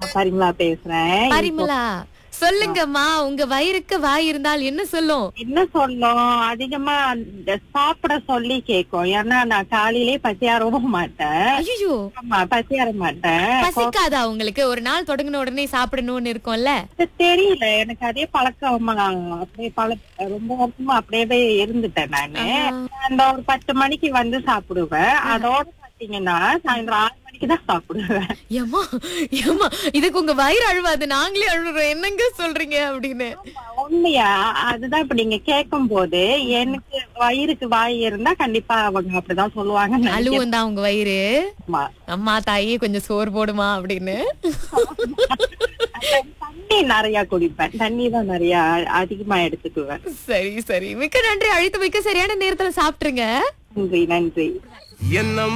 பரிமளா பேசுறேன் பரிமலா சொல்லுங்கம்மா உங்க வயிறுக்கு வாய் இருந்தால் என்ன சொல்லும் என்ன சொல்லும் அதிகமா இந்த சாப்பிட சொல்லி கேக்கும் ஏன்னா நான் காலையிலே பசியாரவும் மாட்டேன் ஐயோ ஆமா பசியார மாட்டேன் பசிக்காதா உங்களுக்கு ஒரு நாள் தொடங்கின உடனே சாப்பிடணும்னு இருக்கும்ல அது தெரியல எனக்கு அதே பழக்கமா அப்படியே பழக்க ரொம்ப வருஷமா அப்படியே இருந்துட்டேன் நானு அந்த ஒரு பத்து மணிக்கு வந்து சாப்பிடுவேன் அதோட பாத்தீங்கன்னா சாயந்தரம் ஆறு மணிக்கு தான் சாப்பிடுவேன் ஏமா ஏமா இதுக்கு உங்க வயிறு அழுவாது நாங்களே அழுறோம் என்னங்க சொல்றீங்க அப்படின்னு உண்மையா அதுதான் இப்ப நீங்க கேட்கும் போது எனக்கு வயிறுக்கு வாய் இருந்தா கண்டிப்பா அவங்க அப்படிதான் சொல்லுவாங்க அழுவும் தான் உங்க வயிறு அம்மா தாயே கொஞ்சம் சோறு போடுமா அப்படின்னு தண்ணி நிறைய குடிப்பேன் தண்ணி தான் நிறைய அதிகமா எடுத்துக்குவேன் சரி சரி மிக்க நன்றி அழைத்து மிக்க சரியான நேரத்துல சாப்பிட்டுருங்க நன்றி நன்றி என்ன